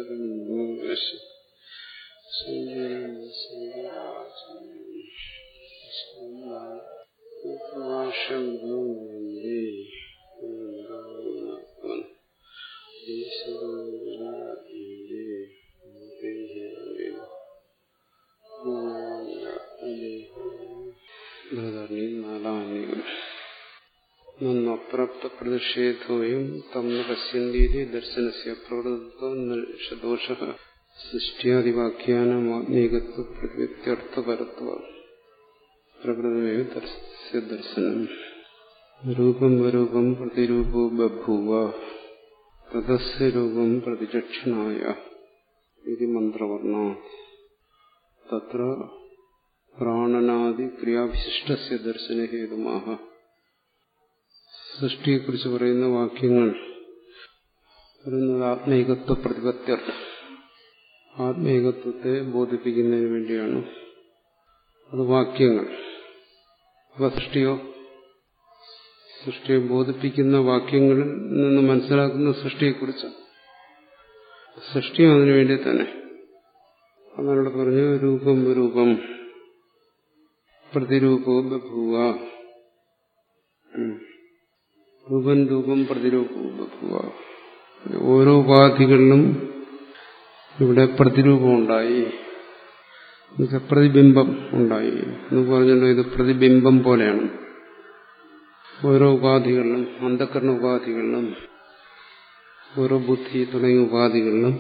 നപ്രാപ്ത പ്രതിഷേധോയും തം പശ്യന്തീതി ദർശനസ്യ പ്രവൃത്തം ദോഷ സൃഷ്ടിയാദിവാക്യാനമാത്മീകത്വ പ്രവൃത്യർത്ഥപരത്വ പ്രകൃതമേവ ദർശനം രൂപം വരൂപം പ്രതിരൂപോ ബഭൂവ തദസ്യ രൂപം പ്രതിചക്ഷണായ ഇത് മന്ത്രവർണ്ണ തത്ര പ്രാണനാദി ക്രിയാവിശിഷ്ടസ്യ ദർശനഹേതുമാഹ സൃഷ്ടിയെക്കുറിച്ച് പറയുന്ന വാക്യങ്ങൾ പറയുന്നത് ആത്മീകത്വ പ്രതിപത്യർത്ഥം ആത്മീകത്വത്തെ ബോധിപ്പിക്കുന്നതിന് വേണ്ടിയാണ് അത് വാക്യങ്ങൾ അപ്പൊ സൃഷ്ടിയോ സൃഷ്ടിയെ ബോധിപ്പിക്കുന്ന വാക്യങ്ങളിൽ നിന്ന് മനസ്സിലാക്കുന്ന സൃഷ്ടിയെക്കുറിച്ചാണ് സൃഷ്ടി അതിനു വേണ്ടി തന്നെ അതാണ് പറഞ്ഞു രൂപം രൂപം പ്രതിരൂപവും ബഭൂവ രൂപം രൂപം പ്രതിരൂപവും ബഭൂവ ഓരോ ഉപാധികളിലും ഇവിടെ പ്രതിരൂപം ഉണ്ടായി പ്രതിബിംബം ഉണ്ടായി എന്ന് പറഞ്ഞല്ലോ ഇത് പ്രതിബിംബം പോലെയാണ് ഓരോ ഉപാധികളിലും അന്ധകരണ ഉപാധികളിലും ഓരോ ബുദ്ധി തുടങ്ങിയ ഉപാധികളിലും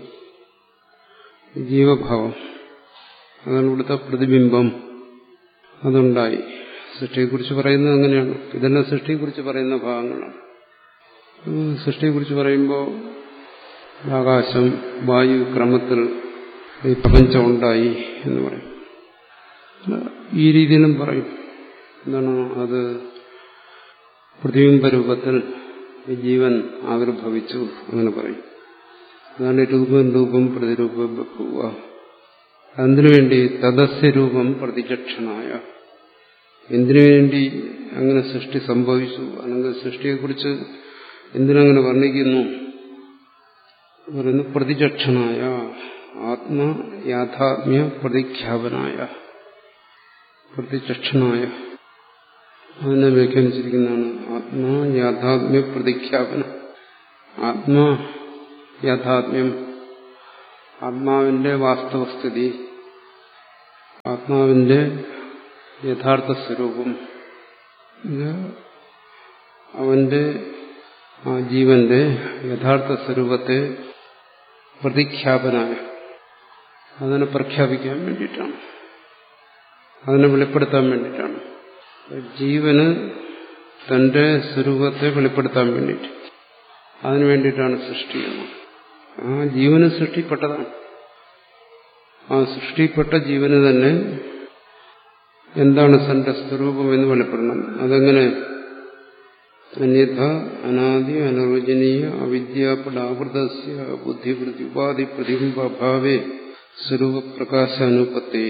ജീവഭാവം അതാണ് ഇവിടുത്തെ പ്രതിബിംബം അതുണ്ടായി സൃഷ്ടിയെക്കുറിച്ച് പറയുന്നത് അങ്ങനെയാണ് ഇതെല്ലാം സൃഷ്ടിയെക്കുറിച്ച് പറയുന്ന ഭാഗങ്ങളാണ് സൃഷ്ടിയെക്കുറിച്ച് പറയുമ്പോൾ ആകാശം വായു ക്രമത്തിൽ ഈ പ്രപഞ്ചം ഉണ്ടായി എന്ന് പറയും ഈ രീതിയിലും പറയും എന്താണ് അത് പ്രതിബിംബ രൂപത്തിൽ ജീവൻ ആവിർഭവിച്ചു അങ്ങനെ പറയും അതാണ് രൂപം രൂപം പ്രതിരൂപം ബഹുവ അതിനു വേണ്ടി തദസ്യ രൂപം പ്രതിചക്ഷണായ എന്തിനു വേണ്ടി അങ്ങനെ സൃഷ്ടി സംഭവിച്ചു അല്ലെങ്കിൽ സൃഷ്ടിയെക്കുറിച്ച് എന്തിനങ്ങനെ വർണ്ണിക്കുന്നു പറയുന്നു പ്രതിചക്ഷണായ ആത്മ യാഥാത്മ്യ പ്രതിഖ്യാപനായ പ്രതിചക്ഷണായ അതിനെ വ്യാഖ്യാനിച്ചിരിക്കുന്നതാണ് ആത്മാ യാഥാത്മ്യ പ്രതിഖ്യാപനം ആത്മാ യാഥാത്മ്യം ആത്മാവിന്റെ വാസ്തവസ്ഥിതി ആത്മാവിന്റെ യഥാർത്ഥ സ്വരൂപം അവന്റെ ആ ജീവന്റെ യഥാർത്ഥ സ്വരൂപത്തെ പ്രതിഖ്യാപനായ അതിനെ പ്രഖ്യാപിക്കാൻ വേണ്ടിയിട്ടാണ് അതിനെ വെളിപ്പെടുത്താൻ വേണ്ടിയിട്ടാണ് ജീവന് തന്റെ സ്വരൂപത്തെ വെളിപ്പെടുത്താൻ വേണ്ടിയിട്ട് അതിനു വേണ്ടിയിട്ടാണ് സൃഷ്ടി ആ ജീവന് സൃഷ്ടിപ്പെട്ടതാണ് ആ സൃഷ്ടിപ്പെട്ട ജീവന് തന്നെ എന്താണ് തന്റെ സ്വരൂപം എന്ന് വെളിപ്പെടണം അതെങ്ങനെ അന്യഥ അനാദി അനിർവചനീയ അവിദ്യാപടാവൃതസ്യ ബുദ്ധിവൃത്തി ഉപാധി പ്രതിബിംബഭാവേ സ്വരൂപപ്രകാശാനുപത്തേ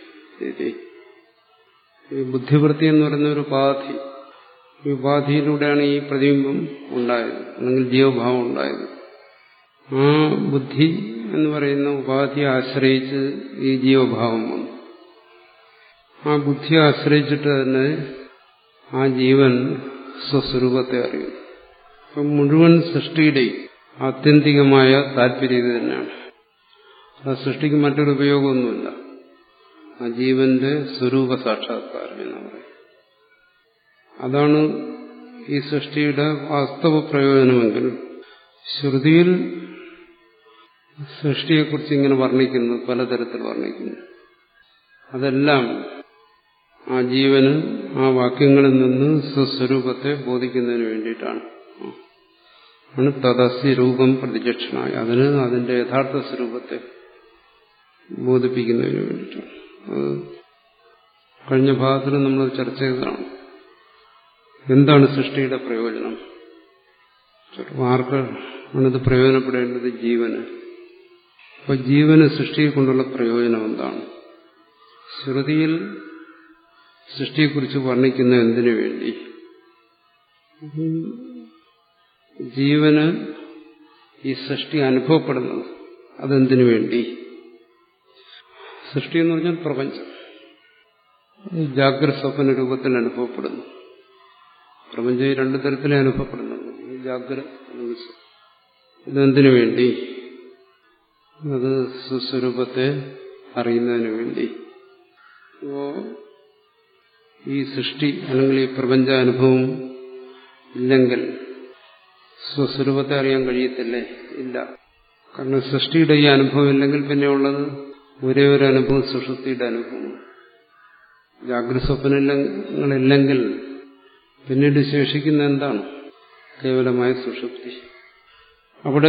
ഈ ബുദ്ധിവൃത്തി എന്ന് പറയുന്ന ഒരു ഉപാധി ഈ ഉപാധിയിലൂടെയാണ് ഈ പ്രതിബിംബം ഉണ്ടായത് അല്ലെങ്കിൽ ജീവഭാവം ഉണ്ടായത് ആ ബുദ്ധി എന്ന് പറയുന്ന ഉപാധിയെ ആശ്രയിച്ച് ഈ ജീവഭാവം വന്നു ആ ബുദ്ധിയെ ആശ്രയിച്ചിട്ട് തന്നെ ആ ജീവൻ സ്വസ്വരൂപത്തെ അറിയുന്നു അപ്പം മുഴുവൻ സൃഷ്ടിയുടെയും ആത്യന്തികമായ താല്പര്യം ഇത് തന്നെയാണ് ആ സൃഷ്ടിക്ക് മറ്റൊരു ഉപയോഗമൊന്നുമില്ല ആ ജീവന്റെ സ്വരൂപ സാക്ഷാത്കാരം എന്ന് പറയും അതാണ് ഈ സൃഷ്ടിയുടെ വാസ്തവ പ്രയോജനമെങ്കിൽ ശ്രുതിയിൽ സൃഷ്ടിയെക്കുറിച്ച് ഇങ്ങനെ വർണ്ണിക്കുന്നു പലതരത്തിൽ വർണ്ണിക്കുന്നു അതെല്ലാം ആ ജീവന് ആ വാക്യങ്ങളിൽ നിന്ന് സ്വസ്വരൂപത്തെ ബോധിക്കുന്നതിന് വേണ്ടിയിട്ടാണ് ആണ് തദസ്യ രൂപം പ്രതിചക്ഷണായ അതിന് അതിന്റെ യഥാർത്ഥ സ്വരൂപത്തെ ബോധിപ്പിക്കുന്നതിന് വേണ്ടിയിട്ടാണ് അത് കഴിഞ്ഞ ഭാഗത്തിൽ നമ്മൾ ചർച്ച ചെയ്തതാണ് എന്താണ് സൃഷ്ടിയുടെ പ്രയോജനം ആർക്ക് ആണിത് പ്രയോജനപ്പെടേണ്ടത് ജീവന് അപ്പൊ ജീവന് സൃഷ്ടിയെ കൊണ്ടുള്ള പ്രയോജനം എന്താണ് ശ്രുതിയിൽ സൃഷ്ടിയെക്കുറിച്ച് വർണ്ണിക്കുന്ന എന്തിനു വേണ്ടി ജീവന് ഈ സൃഷ്ടി അനുഭവപ്പെടുന്നത് അതെന്തിനു വേണ്ടി സൃഷ്ടി എന്ന് പറഞ്ഞാൽ പ്രപഞ്ചം ജാഗ്രത സ്വപ്ന രൂപത്തിൽ അനുഭവപ്പെടുന്നു പ്രപഞ്ചം ഈ രണ്ടു തരത്തിലേ അനുഭവപ്പെടുന്നുള്ളൂ ഈ ജാഗ്രത അല്ലെങ്കിൽ സ്വ- ഇതെന്തിനു വേണ്ടി അത് സ്വസ്വരൂപത്തെ അറിയുന്നതിന് വേണ്ടി അപ്പോ ഈ സൃഷ്ടി അല്ലെങ്കിൽ ഈ പ്രപഞ്ച അനുഭവം ഇല്ലെങ്കിൽ സ്വസ്വരൂപത്തെ അറിയാൻ കഴിയത്തില്ലേ ഇല്ല കാരണം സൃഷ്ടിയുടെ ഈ അനുഭവം ഇല്ലെങ്കിൽ പിന്നെ ഉള്ളത് ഒരേ ഒരു അനുഭവം സുഷുപ്തിയുടെ അനുഭവം ജാഗ്രത സ്വപ്നങ്ങളില്ലെങ്കിൽ പിന്നീട് ശേഷിക്കുന്ന എന്താണ് കേവലമായ സുഷുപ്തി അവിടെ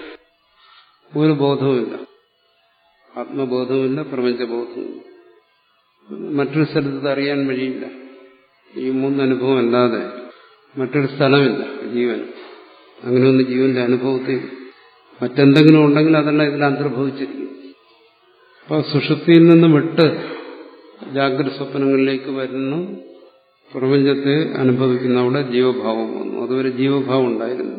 ഒരു ബോധവുമില്ല ആത്മബോധവുമില്ല പ്രപഞ്ചബോധവുമില്ല മറ്റൊരു സ്ഥലത്ത് ഇത് അറിയാൻ വഴിയില്ല ഈ മൂന്നനുഭവം അല്ലാതെ മറ്റൊരു സ്ഥലമില്ല ജീവൻ അങ്ങനെയൊന്നും ജീവന്റെ അനുഭവത്തിൽ മറ്റെന്തെങ്കിലും ഉണ്ടെങ്കിൽ അതെല്ലാം ഇതിൽ അന്തർഭവിച്ചിരിക്കും അപ്പോൾ സുഷുപ്തിയിൽ നിന്ന് വിട്ട് ജാഗ്രത സ്വപ്നങ്ങളിലേക്ക് വരുന്നു പ്രപഞ്ചത്തെ അനുഭവിക്കുന്ന അവിടെ ജീവഭാവം വന്നു അതുവരെ ജീവഭാവം ഉണ്ടായിരുന്നു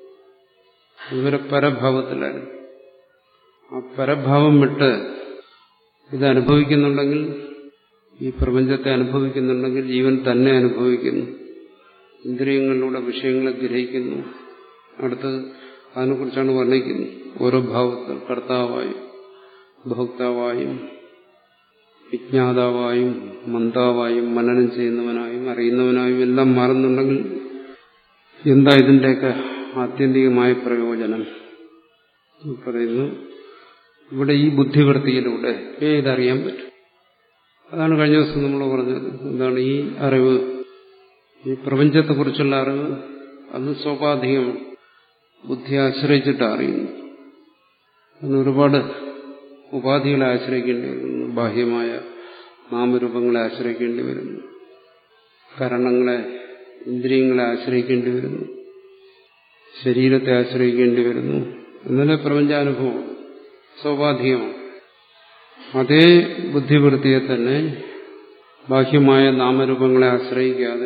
അതുവരെ പരഭാവത്തിലായിരുന്നു ആ പരഭാവം വിട്ട് ഇത് അനുഭവിക്കുന്നുണ്ടെങ്കിൽ ഈ പ്രപഞ്ചത്തെ അനുഭവിക്കുന്നുണ്ടെങ്കിൽ ജീവൻ തന്നെ അനുഭവിക്കുന്നു ഇന്ദ്രിയങ്ങളിലൂടെ വിഷയങ്ങളെ ഗ്രഹിക്കുന്നു അടുത്തത് അതിനെക്കുറിച്ചാണ് വർണ്ണിക്കുന്നത് ഓരോ ഭാവത്തിൽ കർത്താവായും ഭോക്താവായും വിജ്ഞാതാവായും മന്ദാവായും മനനം ചെയ്യുന്നവനായും അറിയുന്നവനായും എല്ലാം മാറുന്നുണ്ടെങ്കിൽ എന്താ ഇതിന്റെയൊക്കെ ആത്യന്തികമായ പ്രയോജനം പറയുന്നു ഇവിടെ ഈ ബുദ്ധിവൃത്തിയിലൂടെ ഇതറിയാൻ പറ്റും അതാണ് കഴിഞ്ഞ ദിവസം നമ്മൾ പറഞ്ഞത് എന്താണ് ഈ അറിവ് ഈ പ്രപഞ്ചത്തെക്കുറിച്ചുള്ള അറിവ് അത് സ്വാഭാവികം ബുദ്ധിയെ ആശ്രയിച്ചിട്ട് അറിയുന്നു അതിന് ഒരുപാട് ഉപാധികളെ ആശ്രയിക്കേണ്ടി വരുന്നു ബാഹ്യമായ നാമരൂപങ്ങളെ ആശ്രയിക്കേണ്ടി വരുന്നു കരണങ്ങളെ ഇന്ദ്രിയങ്ങളെ ആശ്രയിക്കേണ്ടി വരുന്നു ശരീരത്തെ ആശ്രയിക്കേണ്ടി വരുന്നു എന്നാലേ പ്രപഞ്ചാനുഭവം സ്വാഭാവികമാണ് അതേ ബുദ്ധിവൃത്തിയെ തന്നെ ബാഹ്യമായ നാമരൂപങ്ങളെ ആശ്രയിക്കാതെ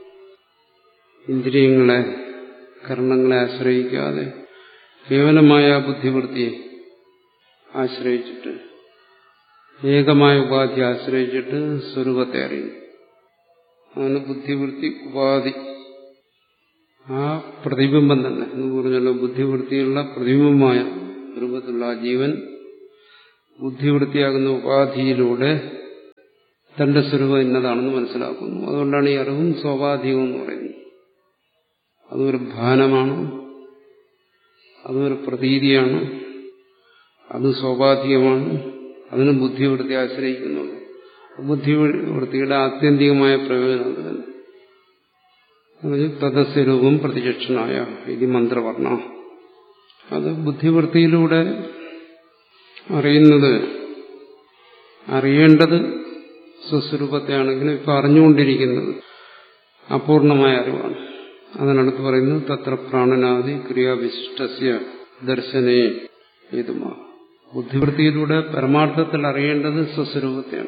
ഇന്ദ്രിയങ്ങളെ കർണങ്ങളെ ആശ്രയിക്കാതെ കേവലമായ ബുദ്ധിവൃത്തിയെ ആശ്രയിച്ചിട്ട് ഏകമായ ഉപാധി ആശ്രയിച്ചിട്ട് സ്വരൂപത്തെ അറിയുന്നു അതാണ് ബുദ്ധിവൃത്തി ഉപാധി ആ പ്രതിബിംബം തന്നെ എന്ന് പറഞ്ഞല്ലോ ബുദ്ധിവൃത്തിയുള്ള പ്രതിബിംബമായ രൂപത്തിലുള്ള ആ ജീവൻ ബുദ്ധിവൃത്തിയാകുന്ന ഉപാധിയിലൂടെ തന്റെ സ്വരൂപം ഇന്നതാണെന്ന് മനസ്സിലാക്കുന്നു അതുകൊണ്ടാണ് ഈ അറിവും സ്വാഭാവികം എന്ന് പറയുന്നത് അതൊരു ഭാനമാണ് അതൊരു പ്രതീതിയാണ് അത് സ്വാഭാവികമാണ് അതിന് ബുദ്ധിവൃത്തി ആശ്രയിക്കുന്നുണ്ട് ബുദ്ധിവൃത്തിയുടെ ആത്യന്തികമായ പ്രയോജനം അത് തന്നെ തദസ്വരൂപം പ്രതിചക്ഷനായ ഇത് മന്ത്രവർണ്ണ അത് ബുദ്ധിവൃത്തിയിലൂടെ അറിയുന്നത് അറിയേണ്ടത് സ്വസ്വരൂപത്തെയാണെങ്കിലും ഇപ്പൊ അറിഞ്ഞുകൊണ്ടിരിക്കുന്നത് അപൂർണമായ അറിവാണ് അതിനടുത്ത് പറയുന്നു തത്ര പ്രാണനാദി ക്രിയാവിശിഷ്ടസ്യ ദർശനേ ഏതുമാ ബുദ്ധിവൃത്തിയിലൂടെ പരമാർത്ഥത്തിൽ അറിയേണ്ടത് സ്വസ്വരൂപത്തെയാണ്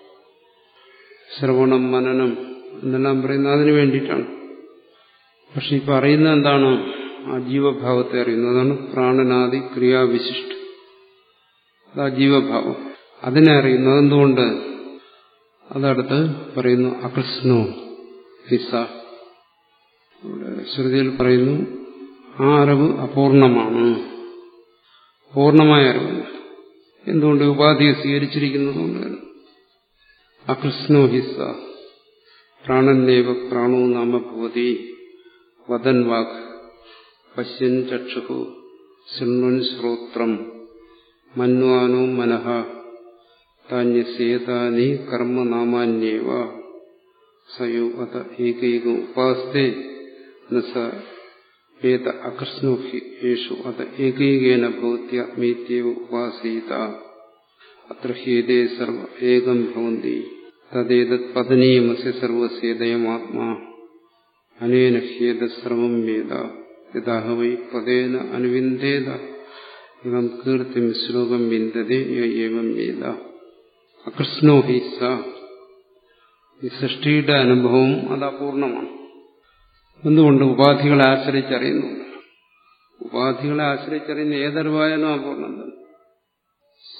ശ്രവണം മനനം എന്നെല്ലാം പറയുന്നത് അതിനു വേണ്ടിയിട്ടാണ് പക്ഷെ ഇപ്പൊ അറിയുന്ന എന്താണ് ആ ജീവഭാവത്തെ അറിയുന്നത് അതാണ് പ്രാണനാദി ക്രിയാവിശിഷ്ട ആ ജീവഭാവം അതിനെ അറിയുന്നു അതെന്തുകൊണ്ട് അതടുത്ത് പറയുന്നു അകൃഷ്ണോ ഹിസ ശ്രുതിയിൽ പറയുന്നു ആ അറിവ് അപൂർണമാണ് പൂർണമായ അറിവല്ല എന്തുകൊണ്ട് ഉപാധിയെ സ്വീകരിച്ചിരിക്കുന്നതുകൊണ്ട് അകൃഷ്ണോ ഹിസ പ്രാണന്നേവ പ്രാണോ നാമ ഭവതി വദൻ വാക് പശ്യൻ ചക്ഷു ശൃണ്വൻ ശ്രോത്രം മന്വാനോ മനഃ താന്യസേതാനി കർമ്മനാമാന്യേവ സയോ അത ഏകൈക ഉപാസ്തേ നസ വേദ അകൃഷ്ണോ യേഷു അത ഏകൈകേന ഭൂത്യമേത്യവ ഉപാസീത അത്ര ഹേതേ സർവ ഏകം ഭവന്തി തദ്ദേതത് പതനീയമസ്യ സർവസ്യേദയമാത്മാ അനേന ഹ്യേത സർവം വേദ യഥാഹ വൈ പദേന അനുവിന്ദേത ഇവം കീർത്തിം ശ്ലോകം വിന്ദതേ ഏവം വേദ അകൃഷ്ണോ ഹി സ ഈ സൃഷ്ടിയുടെ അനുഭവം അത് അപൂർണമാണ് എന്തുകൊണ്ട് ഉപാധികളെ ആശ്രയിച്ചറിയുന്നു ഉപാധികളെ ആശ്രയിച്ചറിയുന്ന ഏതറിവായാലും അപൂർണം തന്നെ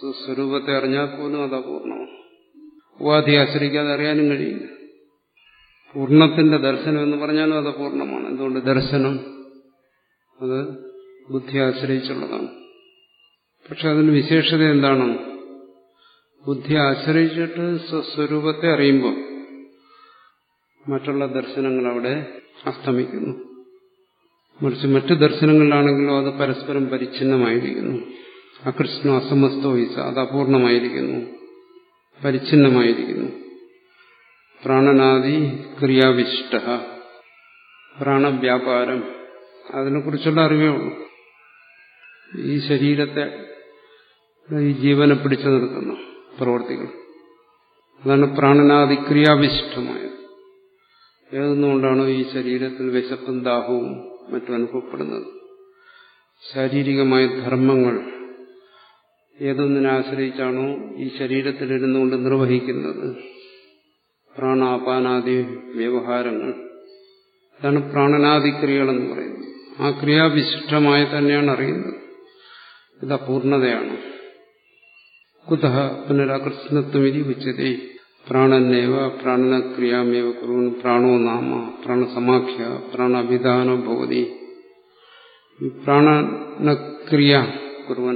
സ്വസ്വരൂപത്തെ അറിഞ്ഞാൽ പോലും അത് അപൂർണമാണ് ഉപാധിയെ ആശ്രയിക്കാതെ അറിയാനും കഴിയില്ല പൂർണ്ണത്തിന്റെ ദർശനം എന്ന് പറഞ്ഞാലും അത് അപൂർണമാണ് എന്തുകൊണ്ട് ദർശനം അത് ബുദ്ധി ആശ്രയിച്ചുള്ളതാണ് പക്ഷെ അതിന് വിശേഷത എന്താണ് ബുദ്ധി ആശ്രയിച്ചിട്ട് സ്വസ്വരൂപത്തെ അറിയുമ്പോൾ മറ്റുള്ള ദർശനങ്ങൾ അവിടെ അസ്തമിക്കുന്നു മറിച്ച് മറ്റു ദർശനങ്ങളിലാണെങ്കിലോ അത് പരസ്പരം പരിച്ഛിന്നമായിരിക്കുന്നു അകൃഷ്ണോ അസമസ്തോ ഈസ അത് അപൂർണമായിരിക്കുന്നു പരിച്ഛിന്നമായിരിക്കുന്നു പ്രാണനാദി ക്രിയാവിശിഷ്ട പ്രാണവ്യാപാരം അതിനെക്കുറിച്ചുള്ള അറിവേ ഉള്ളൂ ഈ ശരീരത്തെ ഈ ജീവനെ പിടിച്ചു നിർത്തുന്ന പ്രവർത്തികൾ അതാണ് പ്രാണനാദി ക്രിയാവിശിഷ്ടമായത് ഏതൊന്നുകൊണ്ടാണോ ഈ ശരീരത്തിൽ വിശപ്പും ദാഹവും മറ്റും അനുഭവപ്പെടുന്നത് ശാരീരികമായ ധർമ്മങ്ങൾ ഏതൊന്നിനെ ആശ്രയിച്ചാണോ ഈ ശരീരത്തിലിരുന്നുകൊണ്ട് നിർവഹിക്കുന്നത് പ്രാണാപാനാദി വ്യവഹാരങ്ങൾ ഇതാണ് പ്രാണനാദിക്രിയകളെന്ന് പറയുന്നത് ആ ക്രിയാവിശിഷ്ടമായി തന്നെയാണ് അറിയുന്നത് ഇത് അപൂർണതയാണ് കുത പുനരാകൃഷ്ണത്വമിതി ഉച്ചതേ പ്രാണനേവ പ്രാണനക്രിയാമേവ കുറുവൻ പ്രാണോ നാമ പ്രാണസമാഖ്യ പ്രാണാഭിധാനോ ഭവതി ഈ പ്രാണനക്രിയ കുറുവൻ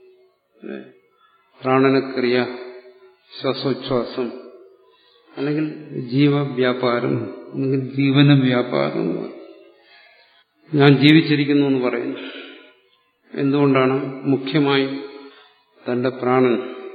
പ്രാണനക്രിയ ശ്വാസോച്ഛ്വാസം അല്ലെങ്കിൽ ജീവവ്യാപാരം അല്ലെങ്കിൽ ജീവന വ്യാപാരം ഞാൻ ജീവിച്ചിരിക്കുന്നു എന്ന് പറയുന്നു എന്തുകൊണ്ടാണ് മുഖ്യമായി തന്റെ പ്രാണൻ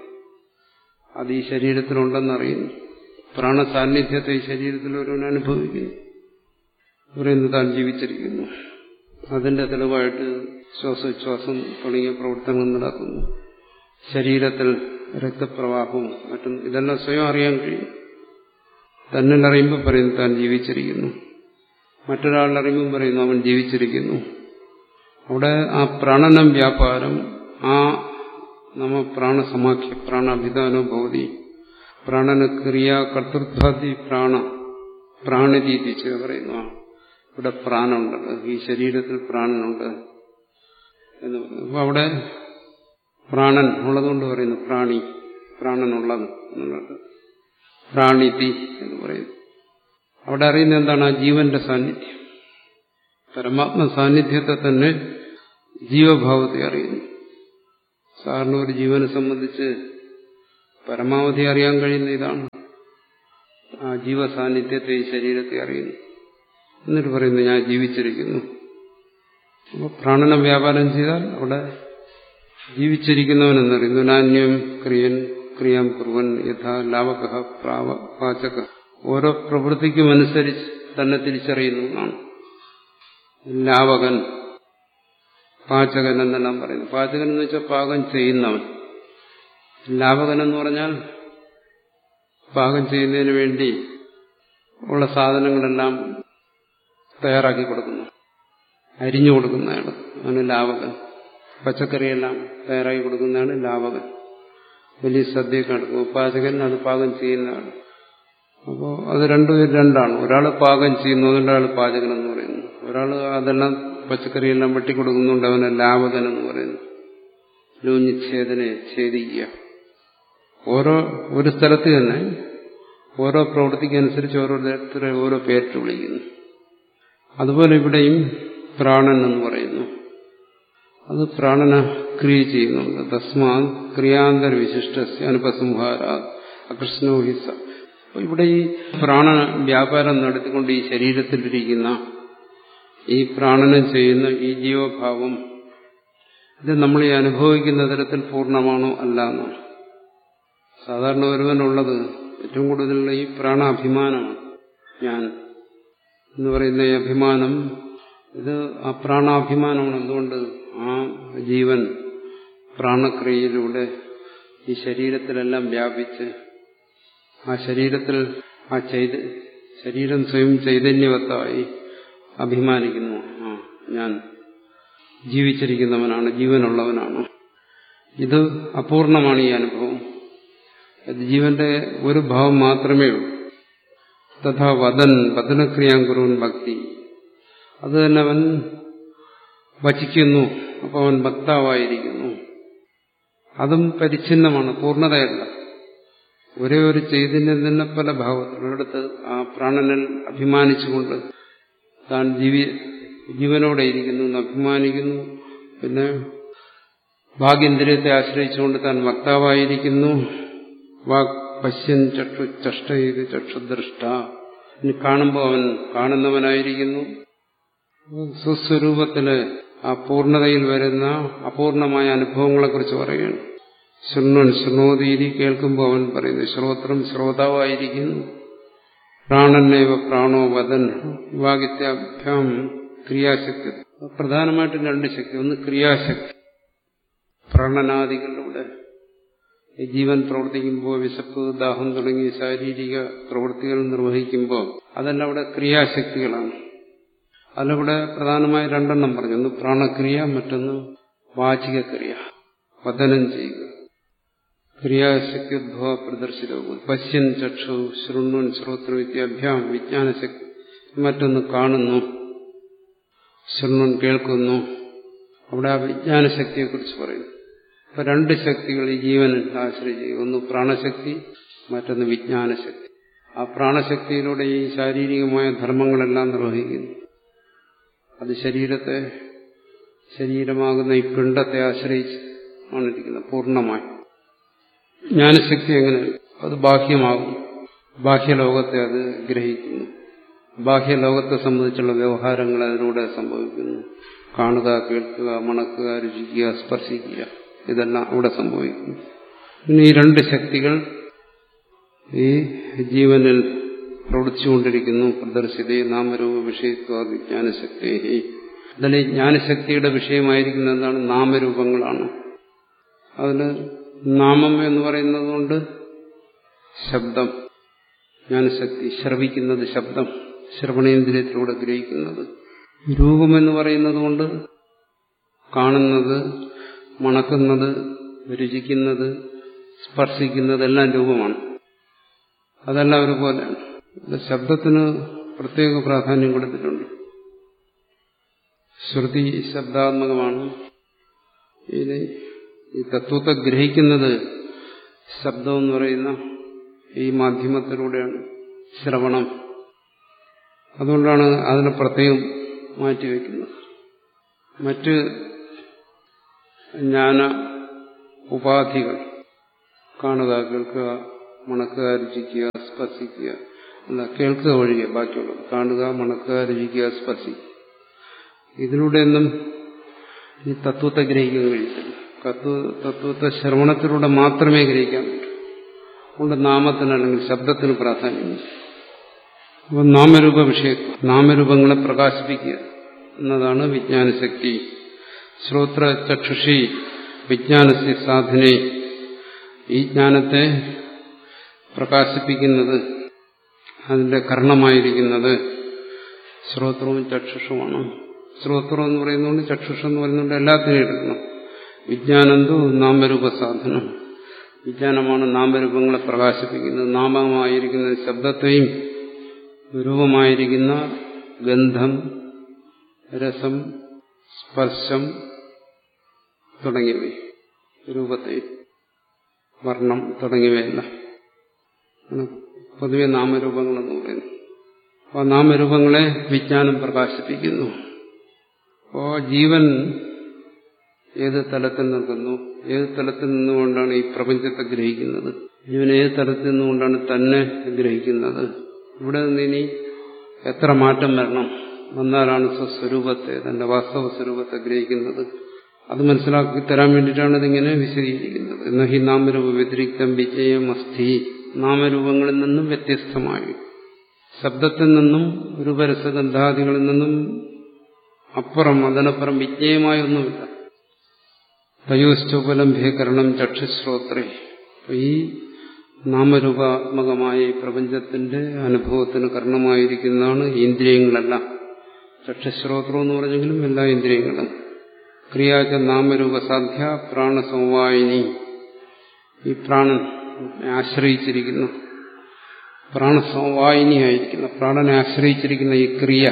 അത് ഈ ശരീരത്തിലുണ്ടെന്നറിയുന്നു പ്രാണസാന്നിധ്യത്തെ ഈ ശരീരത്തിൽ ഒരുവൻ അനുഭവിക്കുന്നു പറയുന്നു താൻ ജീവിച്ചിരിക്കുന്നു അതിന്റെ തെളിവായിട്ട് ശ്വാസോച്ഛ്വാസം തുടങ്ങിയ പ്രവർത്തനങ്ങൾ നടക്കുന്നു ശരീരത്തിൽ രക്തപ്രവാഹവും മറ്റും ഇതെല്ലാം സ്വയം അറിയാൻ കഴിയും തന്നിൽ അറിയുമ്പോൾ പറയുന്നു താൻ ജീവിച്ചിരിക്കുന്നു മറ്റൊരാളുടെ അറിയുമ്പോൾ പറയുന്നു അവൻ ജീവിച്ചിരിക്കുന്നു അവിടെ ആ പ്രാണനം വ്യാപാരം ആ നമ്മ പ്രാണസമാഖ്യ പ്രാണാഭിധാനോ ഭവതി പ്രാണന ക്രിയ കർത്തൃത്വാദി പ്രാണ പ്രാണരീതി പറയുന്നു ഇവിടെ പ്രാണുണ്ട് ഈ ശരീരത്തിൽ പ്രാണനുണ്ട് എന്ന് പറയുന്നു അപ്പൊ അവിടെ പ്രാണൻ ഉള്ളതുകൊണ്ട് പറയുന്നു പ്രാണി പ്രാണനുള്ളത് എന്നുള്ളത് പ്രാണിതി എന്ന് പറയുന്നു അവിടെ അറിയുന്ന എന്താണ് ആ ജീവന്റെ സാന്നിധ്യം പരമാത്മ സാന്നിധ്യത്തെ തന്നെ ജീവഭാവത്തെ അറിയുന്നു സാറിന് ഒരു ജീവനെ സംബന്ധിച്ച് പരമാവധി അറിയാൻ കഴിയുന്ന ഇതാണ് ആ ജീവസാന്നിധ്യത്തെ ഈ ശരീരത്തെ അറിയുന്നു എന്നിട്ട് പറയുന്നു ഞാൻ ജീവിച്ചിരിക്കുന്നു അപ്പോൾ പ്രാണന വ്യാപാരം ചെയ്താൽ അവിടെ ജീവിച്ചിരിക്കുന്നവനെന്നറിയുന്നു നാന്യം ക്രിയൻ ക്രിയാം കുറുവൻ യഥാ ലാവക പ്രാവ പാചക ഓരോ പ്രവൃത്തിക്കും അനുസരിച്ച് തന്നെ തിരിച്ചറിയുന്നു എന്നാണ് ലാവകൻ പാചകൻ എന്നെല്ലാം പറയുന്നു പാചകൻ എന്ന് വെച്ചാൽ പാകം ചെയ്യുന്നവൻ ലാവകൻ എന്ന് പറഞ്ഞാൽ പാകം ചെയ്യുന്നതിന് വേണ്ടി ഉള്ള സാധനങ്ങളെല്ലാം തയ്യാറാക്കി കൊടുക്കുന്നു അരിഞ്ഞു കൊടുക്കുന്നതാണ് അവന് ലാവകൻ പച്ചക്കറിയെല്ലാം തയ്യാറാക്കി കൊടുക്കുന്നതാണ് ലാവകൻ വലിയ സദ്യയൊക്കെ നടക്കും പാചകൻ അത് പാകം ചെയ്യുന്നതാണ് അപ്പോൾ അത് രണ്ടുപേരും രണ്ടാണ് ഒരാൾ പാകം ചെയ്യുന്നു ഒരാൾ പാചകൻ എന്ന് പറയുന്നു ഒരാൾ അതെല്ലാം പച്ചക്കറിയെല്ലാം വെട്ടിക്കൊടുക്കുന്നുണ്ട് അവനെ ലാവകൻ എന്ന് പറയുന്നു ലൂഞ്ഞിച്ഛേദനെ ഛേദിക്കുക ഓരോ ഒരു സ്ഥലത്ത് തന്നെ ഓരോ പ്രവൃത്തിക്കനുസരിച്ച് ഓരോരുത്തരെ ഓരോ പേരിട്ട് വിളിക്കുന്നു അതുപോലെ ഇവിടെയും പ്രാണൻ എന്ന് പറയുന്നു അത് പ്രാണന ക്രിയ ചെയ്യുന്നുണ്ട് തസ്മാ ക്രിയാന്തര വിശിഷ്ട അനുപസംഹാര അകൃഷ്ണോഹിസ ഇവിടെ ഈ പ്രാണ വ്യാപാരം നടത്തിക്കൊണ്ട് ഈ ശരീരത്തിലിരിക്കുന്ന ഈ പ്രാണനം ചെയ്യുന്ന ഈ ജീവഭാവം ഇത് നമ്മൾ ഈ അനുഭവിക്കുന്ന തരത്തിൽ പൂർണ്ണമാണോ അല്ല എന്നാണ് സാധാരണ ഒരുവനുള്ളത് ഏറ്റവും കൂടുതലുള്ള ഈ പ്രാണാഭിമാനമാണ് ഞാൻ എന്ന് പറയുന്ന ഈ അഭിമാനം ഇത് ആ പ്രാണാഭിമാനമാണ് എന്തുകൊണ്ട് ആ ജീവൻ പ്രാണക്രിയയിലൂടെ ഈ ശരീരത്തിലെല്ലാം വ്യാപിച്ച് ആ ശരീരത്തിൽ ആ ചൈത ശരീരം സ്വയം ചൈതന്യവത്തായി അഭിമാനിക്കുന്നു ആ ഞാൻ ജീവിച്ചിരിക്കുന്നവനാണ് ജീവനുള്ളവനാണ് ഇത് അപൂർണമാണ് ഈ അനുഭവം അത് ജീവന്റെ ഒരു ഭാവം മാത്രമേ ഉള്ളൂ തഥാ വദൻ വദനക്രിയാം കുറുവൻ ഭക്തി അത് തന്നെ അവൻ വചിക്കുന്നു അപ്പോൾ അവൻ ഭക്താവായിരിക്കുന്നു അതും പരിച്ഛിന്നമാണ് പൂർണ്ണതയല്ല ഒരേ ഒരു ചൈതന്യം തന്നെ പല ഭാവത്തിലടുത്ത് ആ പ്രാണനിൽ അഭിമാനിച്ചുകൊണ്ട് താൻ ജീവി ജീവനോടെ ഇരിക്കുന്നു എന്ന് അഭിമാനിക്കുന്നു പിന്നെ ഭാഗ്യേന്ദ്രിയത്തെ ആശ്രയിച്ചുകൊണ്ട് താൻ വക്താവായിരിക്കുന്നു വാക് പശ്യൻ ചക്ഷു ചഷ്ട ചെയ്ത് ചക്ഷുദ്രഷ്ട ഇനി കാണുമ്പോൾ അവൻ കാണുന്നവനായിരിക്കുന്നു സ്വസ്വരൂപത്തില് ആ പൂർണ്ണതയിൽ വരുന്ന അപൂർണമായ അനുഭവങ്ങളെക്കുറിച്ച് പറയുകയാണ് ശൃണ്ണൻ ശൃണോതീരി കേൾക്കുമ്പോൾ അവൻ പറയുന്നു ശ്രോത്രം ശ്രോതാവായിരിക്കുന്നു പ്രാണനേവ പ്രാണോ വദൻ വിവാഹിത്യാഭ്യാം ക്രിയാശക്തി പ്രധാനമായിട്ടും രണ്ട് ശക്തി ഒന്ന് ക്രിയാശക്തി പ്രാണനാദികളിലൂടെ ഈ ജീവൻ പ്രവർത്തിക്കുമ്പോൾ വിശപ്പ് ദാഹം തുടങ്ങിയ ശാരീരിക പ്രവൃത്തികൾ നിർവഹിക്കുമ്പോൾ അതെല്ലാം അവിടെ ക്രിയാശക്തികളാണ് അതിലൂടെ പ്രധാനമായി രണ്ടെണ്ണം പറഞ്ഞു ഒന്ന് പ്രാണക്രിയ മറ്റൊന്ന് വാചിക ക്രിയ വദനം ചെയ്യുക ക്രിയാശക്തി ഉദ്ഭവ പ്രദർശിതവും പശ്യൻ ചക്ഷു ശൃണ്ണൻ ശ്രോത്ര വിദ്യാഭ്യാം വിജ്ഞാനശക്തി മറ്റൊന്ന് കാണുന്നു ശൃണ്ണൻ കേൾക്കുന്നു അവിടെ ആ വിജ്ഞാനശക്തിയെക്കുറിച്ച് പറയുന്നു അപ്പൊ രണ്ട് ശക്തികൾ ഈ ജീവനിൽ ആശ്രയിച്ച് ഒന്ന് പ്രാണശക്തി മറ്റൊന്ന് വിജ്ഞാനശക്തി ആ പ്രാണശക്തിയിലൂടെ ഈ ശാരീരികമായ ധർമ്മങ്ങളെല്ലാം നിർവഹിക്കുന്നു അത് ശരീരത്തെ ശരീരമാകുന്ന ഈ പിണ്ടത്തെ ആശ്രയിച്ച് ആണ് ഇരിക്കുന്നത് പൂർണ്ണമായി ജ്ഞാനശക്തി എങ്ങനെ അത് ബാഹ്യമാകും ബാഹ്യലോകത്തെ അത് ഗ്രഹിക്കുന്നു ബാഹ്യലോകത്തെ സംബന്ധിച്ചുള്ള വ്യവഹാരങ്ങൾ അതിലൂടെ സംഭവിക്കുന്നു കാണുക കേൾക്കുക മണക്കുക രുചിക്കുക സ്പർശിക്കുക ഇതെല്ലാം അവിടെ സംഭവിക്കുന്നു പിന്നെ ഈ രണ്ട് ശക്തികൾ ഈ ജീവനിൽ പ്രവർത്തിച്ചുകൊണ്ടിരിക്കുന്നു പ്രദർശിത നാമരൂപ വിഷയത്വ വിജ്ഞാനശക്തി അതിൽ ജ്ഞാനശക്തിയുടെ വിഷയമായിരിക്കുന്ന എന്താണ് നാമരൂപങ്ങളാണ് അതിന് നാമം എന്ന് പറയുന്നത് കൊണ്ട് ശബ്ദം ജ്ഞാനശക്തി ശ്രവിക്കുന്നത് ശബ്ദം ശ്രവണേന്ദ്രിയത്തിലൂടെ ഗ്രഹിക്കുന്നത് രൂപം എന്ന് പറയുന്നത് കൊണ്ട് കാണുന്നത് മണക്കുന്നത് രുചിക്കുന്നത് സ്പർശിക്കുന്നത് എല്ലാം രൂപമാണ് അതെല്ലാം ഒരുപോലെയാണ് ശബ്ദത്തിന് പ്രത്യേക പ്രാധാന്യം കൊടുത്തിട്ടുണ്ട് ശ്രുതി ശബ്ദാത്മകമാണ് ഇനി ഈ തത്വത്തെ ഗ്രഹിക്കുന്നത് ശബ്ദം എന്ന് പറയുന്ന ഈ മാധ്യമത്തിലൂടെയാണ് ശ്രവണം അതുകൊണ്ടാണ് അതിനെ പ്രത്യേകം മാറ്റിവെക്കുന്നത് മറ്റ് ജ്ഞാന ഉപാധികൾ കാണുക കേൾക്കുക മണക്കുക രുചിക്കുക സ്പർശിക്കുക അല്ല കേൾക്കുക ഒഴികെ ബാക്കിയുള്ളത് കാണുക മണക്കുക രുചിക്കുക സ്പർശിക്കുക ഇതിലൂടെയൊന്നും ഈ തത്വത്തെ ഗ്രഹിക്കാൻ കഴിയത്തില്ല തത്വ തത്വത്തെ ശ്രവണത്തിലൂടെ മാത്രമേ ഗ്രഹിക്കാൻ പറ്റൂ അതുകൊണ്ട് നാമത്തിന് അല്ലെങ്കിൽ ശബ്ദത്തിന് പ്രാധാന്യം അപ്പം നാമരൂപ വിഷയത്വം നാമരൂപങ്ങളെ പ്രകാശിപ്പിക്കുക എന്നതാണ് വിജ്ഞാനശക്തി ശ്രോത്ര ചക്ഷുഷി വിജ്ഞാനസ്യ സാധനെ ഈ ജ്ഞാനത്തെ പ്രകാശിപ്പിക്കുന്നത് അതിന്റെ കർണമായിരിക്കുന്നത് ശ്രോത്രവും ചക്ഷുഷുമാണ് ശ്രോത്രം എന്ന് പറയുന്നതുകൊണ്ട് ചക്ഷുഷം എന്ന് പറയുന്നതുകൊണ്ട് എല്ലാത്തിനും എടുക്കണം വിജ്ഞാനന്തോ നാമരൂപ സാധനം വിജ്ഞാനമാണ് നാമരൂപങ്ങളെ പ്രകാശിപ്പിക്കുന്നത് നാമമായിരിക്കുന്ന ശബ്ദത്തെയും രൂപമായിരിക്കുന്ന ഗന്ധം രസം സ്പർശം തുടങ്ങിയവ രൂപത്തെ വർണ്ണം തുടങ്ങിയവയെല്ലാം പൊതുവെ നാമരൂപങ്ങളെന്ന് പറയുന്നു അപ്പോൾ നാമരൂപങ്ങളെ വിജ്ഞാനം പ്രകാശിപ്പിക്കുന്നു അപ്പോൾ ജീവൻ ഏത് തലത്തിൽ നിൽക്കുന്നു ഏത് തലത്തിൽ നിന്നുകൊണ്ടാണ് ഈ പ്രപഞ്ചത്തെ ഗ്രഹിക്കുന്നത് ജീവൻ ഏത് തലത്തിൽ നിന്നുകൊണ്ടാണ് തന്നെ ഗ്രഹിക്കുന്നത് ഇവിടെ നിന്ന് ഇനി എത്ര മാറ്റം വരണം വന്നാലാണ് സ്വസ്വരൂപത്തെ തന്റെ വാസ്തവ സ്വരൂപത്തെ ഗ്രഹിക്കുന്നത് അത് മനസ്സിലാക്കി തരാൻ വേണ്ടിയിട്ടാണ് ഇതിങ്ങനെ വിശദീകരിക്കുന്നത് എന്ന ഈ നാമരൂപ വ്യതിരിക്തം വിജയം അസ്ഥി നാമരൂപങ്ങളിൽ നിന്നും വ്യത്യസ്തമായി ശബ്ദത്തിൽ നിന്നും രൂപരസഗന്ധാദികളിൽ നിന്നും അപ്പുറം അതിനപ്പുറം വിജ്ഞേയമായ ഒന്നുമില്ല തയോശ്ചോപലംഭീകരണം ചക്ഷുശ്രോത്രേ ഈ നാമരൂപാത്മകമായ ഈ പ്രപഞ്ചത്തിന്റെ അനുഭവത്തിന് കാരണമായിരിക്കുന്നതാണ് ഇന്ദ്രിയങ്ങളെല്ലാം ചക്ഷുശ്രോത്രം എന്ന് പറഞ്ഞെങ്കിലും എല്ലാ ഇന്ദ്രിയങ്ങളും ക്രിയാച്ച നാമരൂപ സാധ്യ പ്രാണസമവായിനി ഈ പ്രാണൻ ആശ്രയിച്ചിരിക്കുന്നു പ്രാണസമവായിനിയായിരിക്കുന്ന പ്രാണനെ ആശ്രയിച്ചിരിക്കുന്ന ഈ ക്രിയ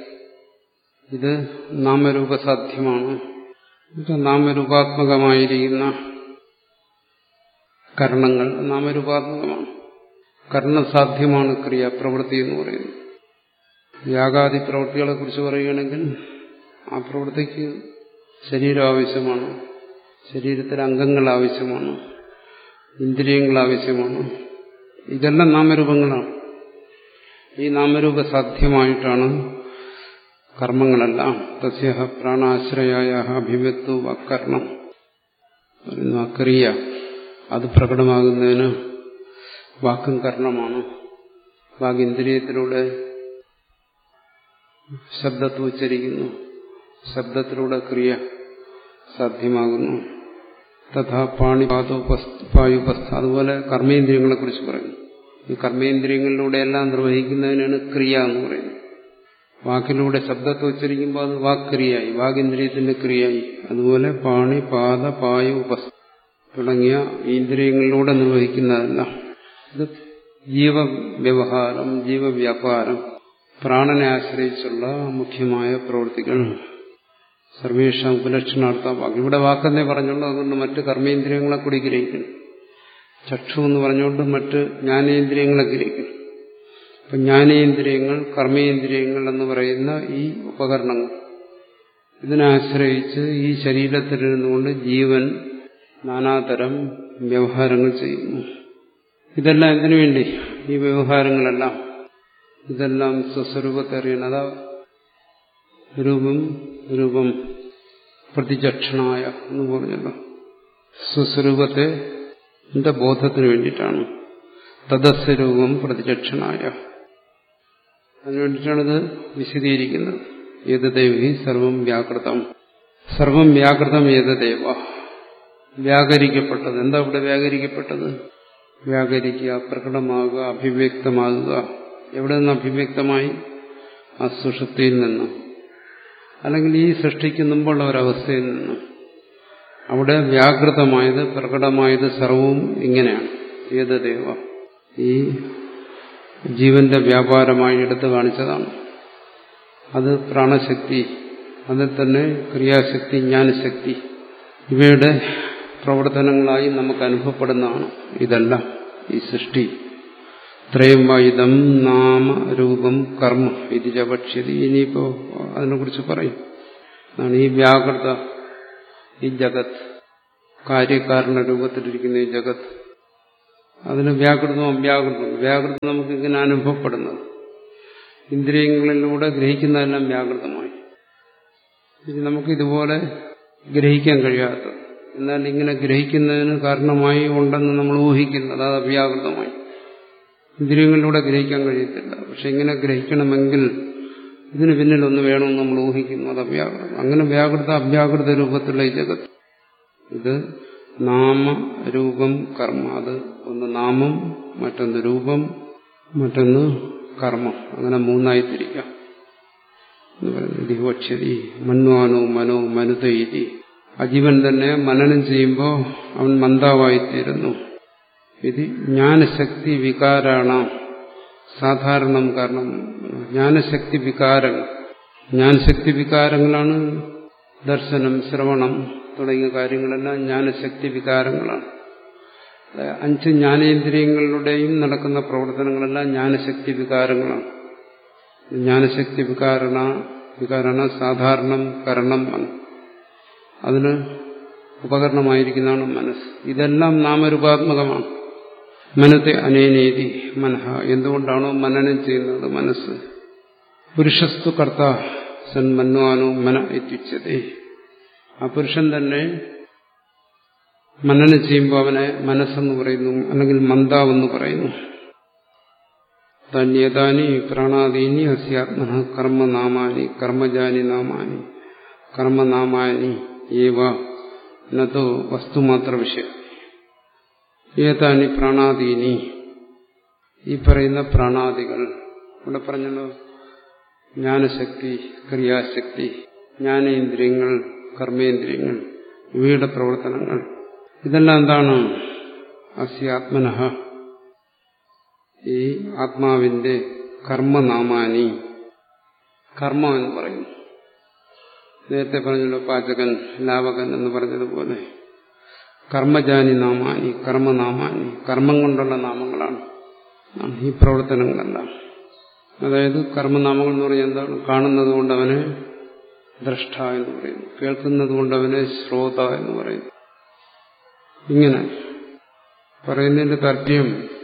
ഇത് നാമരൂപസാധ്യമാണ് ഇത് നാമരൂപാത്മകമായിരിക്കുന്ന കർണങ്ങൾ നാമരൂപാത്മകമാണ് കർണസാധ്യമാണ് ക്രിയ പ്രവൃത്തി എന്ന് പറയുന്നത് യാഗാദി പ്രവൃത്തികളെ കുറിച്ച് പറയുകയാണെങ്കിൽ ആ പ്രവൃത്തിക്ക് ശരീരം ആവശ്യമാണ് ശരീരത്തിലെ അംഗങ്ങൾ ആവശ്യമാണ് ഇന്ദ്രിയങ്ങൾ ആവശ്യമാണ് ഇതെല്ലാം നാമരൂപങ്ങളാണ് ഈ നാമരൂപ സാധ്യമായിട്ടാണ് കർമ്മങ്ങളെല്ലാം തസ്യ പ്രാണാശ്രയായ അഭിവ്യക്തു അക്കർണം ക്രിയ അത് പ്രകടമാകുന്നതിന് വാക്കും കർണമാണ് വാഗിന്ദ്രിയത്തിലൂടെ ശബ്ദത്തെ ഉച്ചരിക്കുന്നു ശബ്ദത്തിലൂടെ ക്രിയ സാധ്യമാകുന്നു തഥാ പാണിപാതോപായുപസ്ഥ അതുപോലെ കർമ്മേന്ദ്രിയങ്ങളെ കുറിച്ച് പറയുന്നു ഈ കർമ്മേന്ദ്രിയങ്ങളിലൂടെ എല്ലാം നിർവഹിക്കുന്നതിനാണ് ക്രിയ എന്ന് പറയുന്നത് വാക്കിലൂടെ ശബ്ദത്തെ ഉച്ചരിക്കുമ്പോൾ അത് വാക്ക്രിയായി വാഗിന്ദ്രിയത്തിന്റെ ക്രിയയായി അതുപോലെ പാണി പാത പായു ഉപസ്ഥ തുടങ്ങിയ ഇന്ദ്രിയങ്ങളിലൂടെ നിർവഹിക്കുന്നതെല്ലാം ഇത് ജീവവ്യവഹാരം ജീവവ്യാപാരം പ്രാണനെ ആശ്രയിച്ചുള്ള മുഖ്യമായ പ്രവൃത്തികൾ സർവേഷ ഉപലക്ഷണാർത്ഥ ഇവിടെ വാക്കെന്നേ പറഞ്ഞുള്ളൂ അതുകൊണ്ട് മറ്റ് കർമ്മേന്ദ്രിയങ്ങളെ കൂടി ഗ്രഹിക്കുന്നു ചക്ഷു എന്ന് പറഞ്ഞുകൊണ്ട് മറ്റ് ജ്ഞാനേന്ദ്രിയങ്ങളെ ഗ്രഹിക്കുന്നു അപ്പൊ ജ്ഞാനേന്ദ്രിയങ്ങൾ കർമ്മേന്ദ്രിയങ്ങൾ എന്ന് പറയുന്ന ഈ ഉപകരണങ്ങൾ ഇതിനാശ്രയിച്ച് ഈ ശരീരത്തിലിരുന്നുകൊണ്ട് ജീവൻ നാനാതരം വ്യവഹാരങ്ങൾ ചെയ്യുന്നു ഇതെല്ലാം എന്തിനു വേണ്ടി ഈ വ്യവഹാരങ്ങളെല്ലാം ഇതെല്ലാം സ്വസ്വരൂപത്തെ അറിയണം അതാ രൂപം രൂപം പ്രതിചക്ഷണായ എന്ന് പറഞ്ഞല്ലോ സ്വസ്വരൂപത്തെ എന്റെ ബോധത്തിന് വേണ്ടിയിട്ടാണ് തദസ്വരൂപം പ്രതിചക്ഷണായ അതിനുവേണ്ടിയിട്ടാണിത് വിശദീകരിക്കുന്നത് ഏതദേവി സർവം വ്യാകൃതം സർവം വ്യാകൃതം ഏതദേവ വ്യാകരിക്കപ്പെട്ടത് എന്താ ഇവിടെ വ്യാകരിക്കപ്പെട്ടത് വ്യാകരിക്കുക പ്രകടമാകുക അഭിവ്യക്തമാകുക എവിടെ നിന്ന് അഭിവ്യക്തമായി ആ സുഷുപ്തിയിൽ നിന്ന് അല്ലെങ്കിൽ ഈ സൃഷ്ടിക്ക് മുമ്പുള്ള ഒരവസ്ഥയിൽ നിന്ന് അവിടെ വ്യാകൃതമായത് പ്രകടമായത് സർവവും ഇങ്ങനെയാണ് ഏതദേവ ഈ ജീവന്റെ വ്യാപാരമായി എടുത്തു കാണിച്ചതാണ് അത് പ്രാണശക്തി അതിൽ തന്നെ ക്രിയാശക്തി ജ്ഞാനശക്തി ഇവയുടെ പ്രവർത്തനങ്ങളായി നമുക്ക് അനുഭവപ്പെടുന്നതാണ് ഇതെല്ലാം ഈ സൃഷ്ടി ത്രയം വായുധം നാമ രൂപം കർമ്മ ഇത് ചപക്ഷ്യതി ഇനിയിപ്പോ അതിനെക്കുറിച്ച് പറയും അതാണ് ഈ വ്യാകൃത ഈ ജഗത് കാര്യകാരണ രൂപത്തിലിരിക്കുന്ന ഈ ജഗത് അതിന് വ്യാകൃതവും അവ്യാകൃതവും വ്യാകൃതം നമുക്ക് ഇങ്ങനെ അനുഭവപ്പെടുന്നത് ഇന്ദ്രിയങ്ങളിലൂടെ ഗ്രഹിക്കുന്നതെല്ലാം വ്യാകൃതമായി ഇനി നമുക്ക് ഇതുപോലെ ഗ്രഹിക്കാൻ കഴിയാത്തത് എന്നാൽ ഇങ്ങനെ ഗ്രഹിക്കുന്നതിന് കാരണമായി ഉണ്ടെന്ന് നമ്മൾ ഊഹിക്കുന്നത് അത് അവ്യാകൃതമായി ഇന്ദ്രിയങ്ങളിലൂടെ ഗ്രഹിക്കാൻ കഴിയത്തില്ല പക്ഷെ ഇങ്ങനെ ഗ്രഹിക്കണമെങ്കിൽ ഇതിന് പിന്നിൽ ഒന്ന് വേണമെന്ന് നമ്മൾ ഊഹിക്കുന്നു അത് അവ്യാകൃതം അങ്ങനെ വ്യാകൃത അവ്യാകൃത രൂപത്തിലുള്ള ഈ ജഗത്ത് ഇത് നാമ രൂപം കർമ്മ അത് ഒന്ന് നാമം മറ്റൊന്ന് രൂപം മറ്റൊന്ന് കർമ്മം അങ്ങനെ മൂന്നായി തിരിക്കാം എന്ന് പറയുന്നത് ദിവക്ഷരി മന്വാനോ മനോ മനുതൈതി അജീവൻ തന്നെ മനനം ചെയ്യുമ്പോൾ അവൻ മന്ദാവായിത്തീരുന്നു ഇത് ജ്ഞാനശക്തി വികാരാണ് സാധാരണം കാരണം ജ്ഞാനശക്തി വികാരങ്ങൾ ജ്ഞാനശക്തി വികാരങ്ങളാണ് ദർശനം ശ്രവണം തുടങ്ങിയ കാര്യങ്ങളെല്ലാം ജ്ഞാനശക്തി വികാരങ്ങളാണ് അഞ്ച് ജ്ഞാനേന്ദ്രിയങ്ങളിലൂടെയും നടക്കുന്ന പ്രവർത്തനങ്ങളെല്ലാം ജ്ഞാനശക്തി വികാരങ്ങളാണ് ജ്ഞാനശക്തി വികാരണ വികാരണ സാധാരണം കരണം അതിന് ഉപകരണമായിരിക്കുന്നതാണ് മനസ്സ് ഇതെല്ലാം നാമരൂപാത്മകമാണ് മനത്തെ അനേനേതി മനഃ എന്തുകൊണ്ടാണോ മനനം ചെയ്യുന്നത് മനസ്സ് പുരുഷസ്തു കർത്ത സൻ മന്വാനോ മന എത്തിച്ചതേ ആ പുരുഷൻ തന്നെ മനനം ചെയ്യുമ്പോൾ അവനെ മനസ്സെന്ന് പറയുന്നു അല്ലെങ്കിൽ മന്ദാവെന്ന് പറയുന്നു തന്യേതാനി പ്രാണാദീനി അസ്യാത്മന കർമ്മനാമാനി കർമ്മജാനി നാമാനി കർമ്മനാമാനി ഏവ നോ വസ്തുമാത്ര വിഷയം ഏതാനി പ്രാണാദീനി ഈ പറയുന്ന പ്രാണാദികൾ ഇവിടെ പറഞ്ഞല്ലോ ജ്ഞാനശക്തി ക്രിയാശക്തി ജ്ഞാനേന്ദ്രിയങ്ങൾ കർമ്മേന്ദ്രിയങ്ങൾ ഇവയുടെ പ്രവർത്തനങ്ങൾ ഇതെല്ലാം എന്താണ് അസ്യാത്മന ഈ ആത്മാവിന്റെ കർമ്മനാമാനി കർമ്മം എന്ന് പറയുന്നു നേരത്തെ പറഞ്ഞല്ലോ പാചകൻ ലാവകൻ എന്ന് പറഞ്ഞതുപോലെ കർമ്മജാനി നാമാനി കർമ്മനാമാനി കർമ്മം കൊണ്ടുള്ള നാമങ്ങളാണ് ഈ പ്രവർത്തനങ്ങളെല്ലാം അതായത് കർമ്മനാമങ്ങൾ എന്ന് പറഞ്ഞാൽ എന്താണ് കാണുന്നത് കൊണ്ട് അവനെ ദ്രഷ്ട എന്ന് പറയുന്നു കേൾക്കുന്നത് കൊണ്ട് അവനെ ശ്രോത എന്ന് പറയുന്നു ഇങ്ങനെ പറയുന്നതിന്റെ താല്പര്യം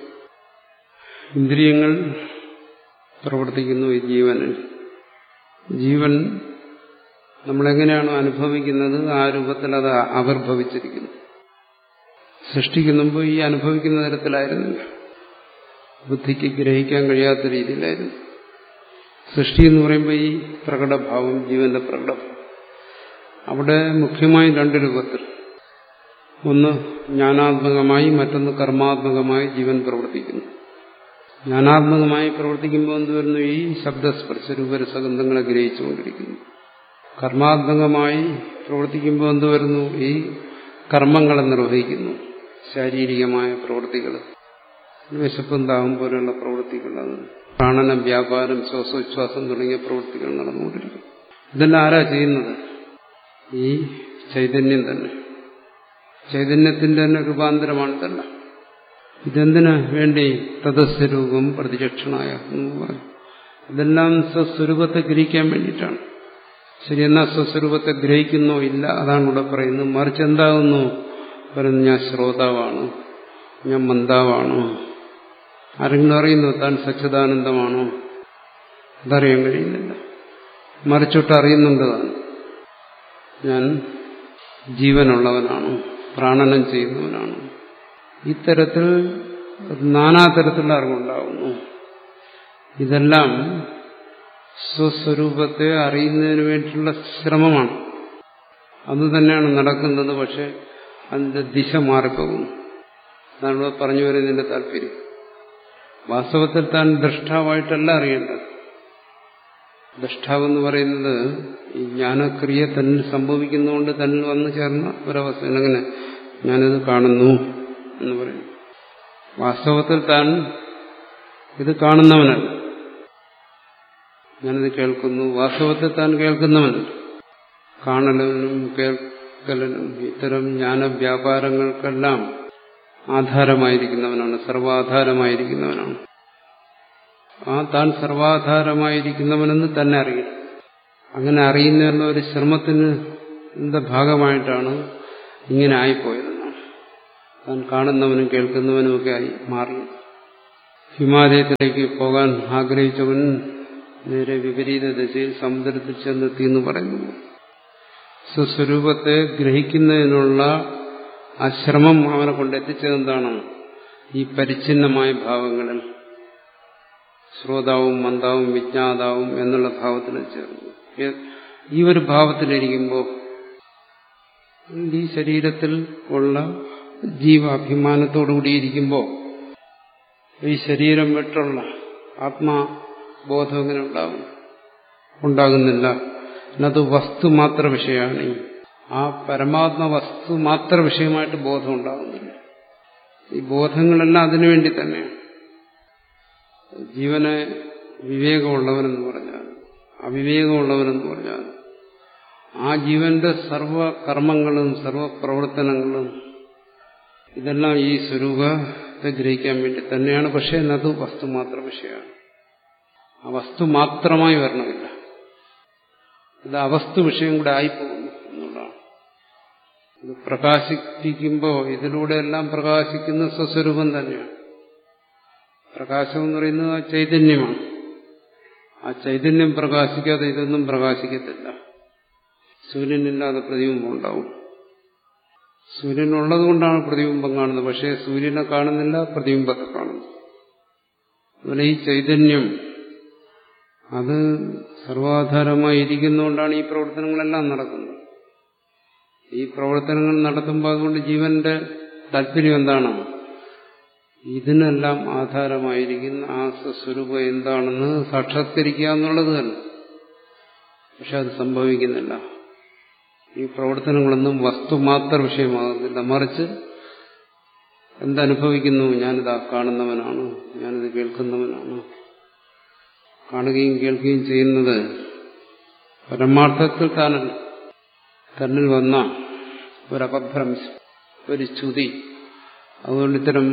ഇന്ദ്രിയങ്ങൾ പ്രവർത്തിക്കുന്നു ഈ ജീവനിൽ ജീവൻ നമ്മളെങ്ങനെയാണോ അനുഭവിക്കുന്നത് ആ രൂപത്തിൽ അത് ആവിർഭവിച്ചിരിക്കുന്നു സൃഷ്ടിക്കുമ്പോൾ ഈ അനുഭവിക്കുന്ന തരത്തിലായിരുന്നില്ല ബുദ്ധിക്ക് ഗ്രഹിക്കാൻ കഴിയാത്ത രീതിയിലായിരുന്നു സൃഷ്ടി എന്ന് പറയുമ്പോൾ ഈ പ്രകടഭാവം ജീവന്റെ പ്രകടഭാവം അവിടെ മുഖ്യമായും രണ്ട് രൂപത്തിൽ ഒന്ന് ജ്ഞാനാത്മകമായി മറ്റൊന്ന് കർമാത്മകമായി ജീവൻ പ്രവർത്തിക്കുന്നു ജ്ഞാനാത്മകമായി പ്രവർത്തിക്കുമ്പോൾ എന്ത് വരുന്നു ഈ ശബ്ദസ്പർശ രൂപരസഗന്ധങ്ങളെ ഗ്രഹിച്ചുകൊണ്ടിരിക്കുന്നു കർമാത്മകമായി പ്രവർത്തിക്കുമ്പോൾ എന്ത് വരുന്നു ഈ കർമ്മങ്ങളെ നിർവഹിക്കുന്നു ശാരീരികമായ പ്രവൃത്തികൾ വിശപ്പും ദാഹം പോലെയുള്ള പ്രവൃത്തികൾ പ്രാണനം വ്യാപാരം ശ്വാസോച്ഛ്വാസം തുടങ്ങിയ പ്രവൃത്തികൾ നടന്നുകൊണ്ടിരിക്കും ഇതെല്ലാം ആരാ ചെയ്യുന്നത് ഈ ചൈതന്യം തന്നെ ചൈതന്യത്തിന്റെ തന്നെ രൂപാന്തരമാണ് ഇതെല്ലാം ഇതെന്തിനു വേണ്ടി തദസ്വരൂപം പ്രതിചക്ഷണായ എന്ന് പറഞ്ഞു ഇതെല്ലാം സ്വസ്വരൂപത്തെ ഗ്രഹിക്കാൻ വേണ്ടിയിട്ടാണ് ശരി എന്നാൽ സ്വസ്വരൂപത്തെ ഗ്രഹിക്കുന്നോ ഇല്ല അതാണ് ഇവിടെ പറയുന്നത് മറിച്ച് എന്താകുന്നു പറയുന്നു ഞാൻ ശ്രോതാവാണ് ഞാൻ മന്ദാവാണ് ആരെങ്കിലും അറിയുന്നു താൻ സച്ചിദാനന്ദമാണോ അതറിയാൻ കഴിയുന്നില്ല മറിച്ചൊട്ട് അറിയുന്നുണ്ട് താൻ ഞാൻ ജീവനുള്ളവനാണ് പ്രാണനം ചെയ്യുന്നവനാണ് ഇത്തരത്തിൽ നാനാതരത്തിലുള്ള അറിവുണ്ടാകുന്നു ഇതെല്ലാം സ്വസ്വരൂപത്തെ അറിയുന്നതിന് വേണ്ടിയിട്ടുള്ള ശ്രമമാണ് അതുതന്നെയാണ് നടക്കുന്നത് പക്ഷെ അതിന്റെ ദിശ മാറിപ്പോകുന്നു അതാണ് ഇവിടെ പറഞ്ഞു വരുന്നതിന്റെ താല്പര്യം വാസ്തവത്തിൽ താൻ ദൃഷ്ടാവായിട്ടല്ല അറിയേണ്ടത് ദൃഷ്ടാവെന്ന് പറയുന്നത് ഈ ജ്ഞാനക്രിയ തന്നിൽ സംഭവിക്കുന്നതുകൊണ്ട് തന്നിൽ വന്നു ചേർന്ന ഒരവസ്ഥ എങ്ങനെ ഞാനിത് കാണുന്നു എന്ന് പറയും വാസ്തവത്തിൽ താൻ ഇത് കാണുന്നവനല്ല ഞാനിത് കേൾക്കുന്നു വാസ്തവത്തിൽ താൻ കേൾക്കുന്നവനല്ല കാണലിനും കേൾക്കലിനും ഇത്തരം ജ്ഞാനവ്യാപാരങ്ങൾക്കെല്ലാം ആധാരമായിരിക്കുന്നവനാണ് സർവാധാരമായിരിക്കുന്നവനാണ് ആ താൻ സർവാധാരമായിരിക്കുന്നവനെന്ന് തന്നെ അറിയണം അങ്ങനെ അറിയുന്ന ഒരു ശ്രമത്തിന് ഭാഗമായിട്ടാണ് ഇങ്ങനെ ആയിപ്പോയതെന്നാണ് താൻ കാണുന്നവനും കേൾക്കുന്നവനും ഒക്കെ ആയി മാറി ഹിമാലയത്തിലേക്ക് പോകാൻ ആഗ്രഹിച്ചവൻ നേരെ വിപരീത ദശയിൽ സമുദ്രത്തിൽ ചെന്നെത്തി എന്ന് പറയുന്നു സ്വസ്വരൂപത്തെ ഗ്രഹിക്കുന്നതിനുള്ള ആ ശ്രമം അവനെ കൊണ്ട് എത്തിച്ചതെന്താണ് ഈ പരിച്ഛിന്നമായ ഭാവങ്ങളിൽ ശ്രോതാവും മന്ദാവും വിജ്ഞാതാവും എന്നുള്ള ഭാവത്തിൽ ചേർന്നു ഈ ഒരു ഭാവത്തിലിരിക്കുമ്പോൾ ഈ ശരീരത്തിൽ ഉള്ള ജീവാഭിമാനത്തോടുകൂടി ഇരിക്കുമ്പോൾ ഈ ശരീരം വിട്ടുള്ള ആത്മാബോധം എങ്ങനെ ഉണ്ടാകും ഉണ്ടാകുന്നില്ല എന്നത് വസ്തു മാത്ര വിഷയമാണ് ആ പരമാത്മ വസ്തു മാത്ര വിഷയമായിട്ട് ബോധം ഉണ്ടാകുന്നില്ല ഈ ബോധങ്ങളെല്ലാം അതിനുവേണ്ടി തന്നെയാണ് ജീവനെ വിവേകമുള്ളവനെന്ന് പറഞ്ഞാൽ അവിവേകമുള്ളവനെന്ന് പറഞ്ഞാൽ ആ ജീവന്റെ സർവ കർമ്മങ്ങളും സർവ പ്രവർത്തനങ്ങളും ഇതെല്ലാം ഈ സ്വരൂപത്തെ ഗ്രഹിക്കാൻ വേണ്ടി തന്നെയാണ് പക്ഷേ അത് വസ്തു മാത്ര വിഷയമാണ് ആ വസ്തു മാത്രമായി വരണമില്ല ഇത് അവസ്തു വിഷയം കൂടെ ആയിപ്പോകുന്നു എന്നുള്ളതാണ് ഇത് പ്രകാശിപ്പിക്കുമ്പോൾ ഇതിലൂടെ എല്ലാം പ്രകാശിക്കുന്ന സ്വസ്വരൂപം തന്നെയാണ് പ്രകാശം എന്ന് പറയുന്നത് ആ ചൈതന്യമാണ് ആ ചൈതന്യം പ്രകാശിക്കാതെ ഇതൊന്നും പ്രകാശിക്കത്തില്ല സൂര്യനില്ലാതെ പ്രതിബിംബം ഉണ്ടാവും സൂര്യനുള്ളത് കൊണ്ടാണ് പ്രതിബിംബം കാണുന്നത് പക്ഷേ സൂര്യനെ കാണുന്നില്ല പ്രതിബിംബത്തെ കാണുന്നു അതുപോലെ ഈ ചൈതന്യം അത് സർവാധാരമായി ഇരിക്കുന്നതുകൊണ്ടാണ് ഈ പ്രവർത്തനങ്ങളെല്ലാം നടക്കുന്നത് ഈ പ്രവർത്തനങ്ങൾ നടത്തുമ്പോൾ അതുകൊണ്ട് ജീവന്റെ താല്പര്യം എന്താണ് ഇതിനെല്ലാം ആധാരമായിരിക്കുന്ന ആ സ്വരൂപം എന്താണെന്ന് സാക്ഷാത്കരിക്കുക എന്നുള്ളത് തന്നെ പക്ഷെ അത് സംഭവിക്കുന്നില്ല ഈ പ്രവർത്തനങ്ങളൊന്നും വസ്തുമാത്ര വിഷയമാകുന്നില്ല മറിച്ച് എന്തനുഭവിക്കുന്നു ഞാനിതാ കാണുന്നവനാണ് ഞാനിത് കേൾക്കുന്നവനാണ് കാണുകയും കേൾക്കുകയും ചെയ്യുന്നത് പരമാർത്ഥത്തിൽ താനല്ല തന്നിൽ വന്ന ഒരപഭ്രംശം ഒരു ചുതി അതുകൊണ്ട് ഇത്തരം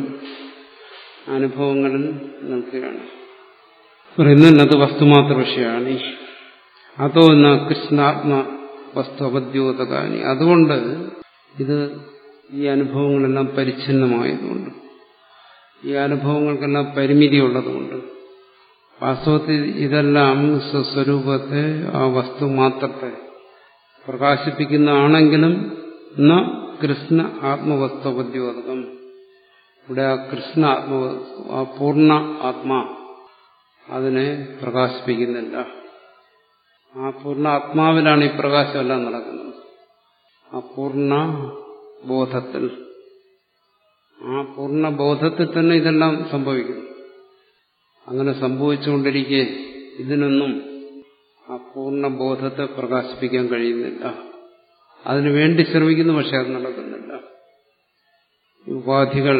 അനുഭവങ്ങളിൽ നിൽക്കുകയാണ് പറയുന്നത് വസ്തുമാത്ര വിഷയമാണ് അതോ എന്ന കൃഷ്ണാത്മ വസ്തു അപദ്യോതകാനി അതുകൊണ്ട് ഇത് ഈ അനുഭവങ്ങളെല്ലാം പരിച്ഛിന്നമായതുകൊണ്ട് ഈ അനുഭവങ്ങൾക്കെല്ലാം പരിമിതി ഉള്ളതുകൊണ്ട് വാസ്തവത്തിൽ ഇതെല്ലാം സ്വസ്വരൂപത്തെ ആ വസ്തു മാത്രത്തെ പ്രകാശിപ്പിക്കുന്നതാണെങ്കിലും ന കൃഷ്ണ ആത്മവസ്തുപദ്യോതകം ഇവിടെ ആ കൃഷ്ണ ആത്മവസ്തു ആ പൂർണ്ണ ആത്മാ അതിനെ പ്രകാശിപ്പിക്കുന്നില്ല ആ പൂർണ്ണ ആത്മാവിലാണ് ഈ പ്രകാശമെല്ലാം നടക്കുന്നത് ആ പൂർണ്ണ ബോധത്തിൽ ആ പൂർണ്ണ ബോധത്തിൽ തന്നെ ഇതെല്ലാം സംഭവിക്കുന്നു അങ്ങനെ സംഭവിച്ചുകൊണ്ടിരിക്കെ ഇതിനൊന്നും ആ പൂർണ്ണ ബോധത്തെ പ്രകാശിപ്പിക്കാൻ കഴിയുന്നില്ല അതിനു വേണ്ടി ശ്രമിക്കുന്നു പക്ഷെ അത് നടക്കുന്നില്ല ഉപാധികൾ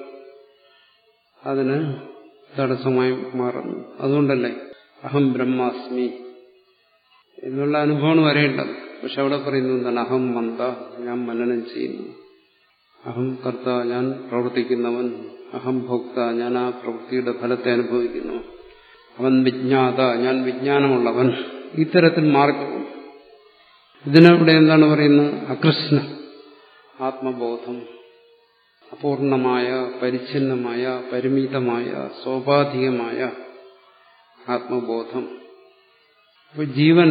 അതിന് തടസ്സമായി മാറുന്നു അതുകൊണ്ടല്ലേ അഹം ബ്രഹ്മാസ്മി എന്നുള്ള അനുഭവമാണ് വരേണ്ടത് പക്ഷെ അവിടെ പറയുന്നു എന്താണ് അഹം മന്ദ ഞാൻ മനനം ചെയ്യുന്നു അഹം കർത്ത ഞാൻ പ്രവർത്തിക്കുന്നവൻ അഹം ഭോക്ത ഞാൻ ആ പ്രവൃത്തിയുടെ ഫലത്തെ അനുഭവിക്കുന്നു അവൻ വിജ്ഞാത ഞാൻ വിജ്ഞാനമുള്ളവൻ ഇത്തരത്തിൽ മാറിപ്പോകും ഇതിനവിടെ എന്താണ് പറയുന്നത് അകൃഷ്ണ ആത്മബോധം അപൂർണമായ പരിച്ഛിന്നമായ പരിമിതമായ സ്വാഭാവികമായ ആത്മബോധം അപ്പൊ ജീവൻ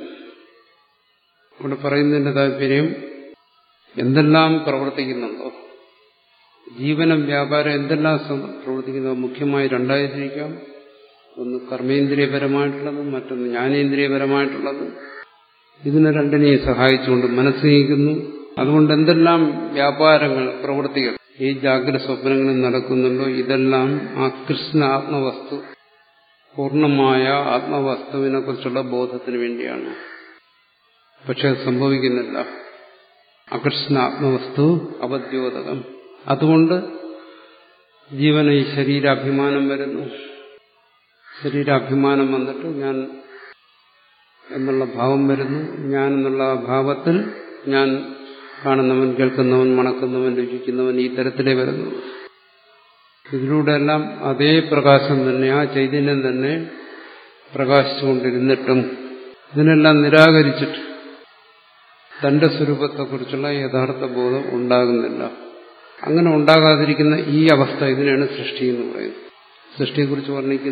ഇവിടെ പറയുന്നതിന്റെ താല്പര്യം എന്തെല്ലാം പ്രവർത്തിക്കുന്നുണ്ടോ ജീവനം വ്യാപാരം എന്തെല്ലാം പ്രവർത്തിക്കുന്നതോ മുഖ്യമായി രണ്ടായിരിക്കാം ഒന്ന് കർമ്മേന്ദ്രിയപരമായിട്ടുള്ളത് മറ്റൊന്ന് ജ്ഞാനേന്ദ്രിയപരമായിട്ടുള്ളത് ഇതിനെ രണ്ടിനെയും സഹായിച്ചുകൊണ്ട് മനസ്സ് നീക്കുന്നു അതുകൊണ്ട് എന്തെല്ലാം വ്യാപാരങ്ങൾ പ്രവൃത്തികൾ ഈ ജാഗ്രത സ്വപ്നങ്ങളിൽ നടക്കുന്നുണ്ടോ ഇതെല്ലാം ആ കൃഷ്ണ ആത്മവസ്തു പൂർണ്ണമായ ആത്മവസ്തുവിനെ കുറിച്ചുള്ള ബോധത്തിന് വേണ്ടിയാണ് പക്ഷെ അത് സംഭവിക്കുന്നില്ല അകൃഷ്ണ ആത്മവസ്തു അപദ്യോതകം അതുകൊണ്ട് ജീവന ഈ ശരീരാഭിമാനം വരുന്നു ശരീരാഭിമാനം വന്നിട്ട് ഞാൻ എന്നുള്ള ഭാവം വരുന്നു ഞാൻ എന്നുള്ള ഭാവത്തിൽ ഞാൻ കാണുന്നവൻ കേൾക്കുന്നവൻ മണക്കുന്നവൻ രുചിക്കുന്നവൻ ഈ തരത്തിലേ വരുന്നു ഇതിലൂടെയെല്ലാം അതേ പ്രകാശം തന്നെ ആ ചൈതന്യം തന്നെ പ്രകാശിച്ചുകൊണ്ടിരുന്നിട്ടും ഇതിനെല്ലാം നിരാകരിച്ചിട്ട് തന്റെ സ്വരൂപത്തെക്കുറിച്ചുള്ള യഥാർത്ഥ ബോധം ഉണ്ടാകുന്നില്ല അങ്ങനെ ഉണ്ടാകാതിരിക്കുന്ന ഈ അവസ്ഥ ഇതിനാണ് സൃഷ്ടി എന്ന് പറയുന്നത് സൃഷ്ടിയെക്കുറിച്ച് വർണ്ണിക്കുന്ന